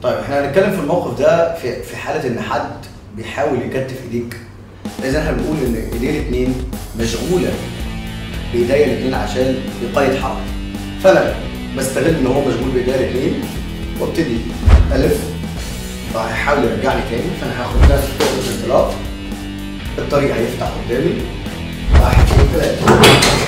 طيب احنا هنتكلم في الموقف ده في في حاله ان حد بيحاول يكتف ايديك اذا احنا بنقول ان ايديه الاثنين مشغوله بايديا الاثنين عشان يقيد حركه فانا بستغل ان هو مشغول بايديا الاثنين وابتدي الف فهيحاول يرجعني تاني فانا هاخد نفس نقطه الانطلاق الطريق هيفتح قدامي واحد اثنين ثلاثه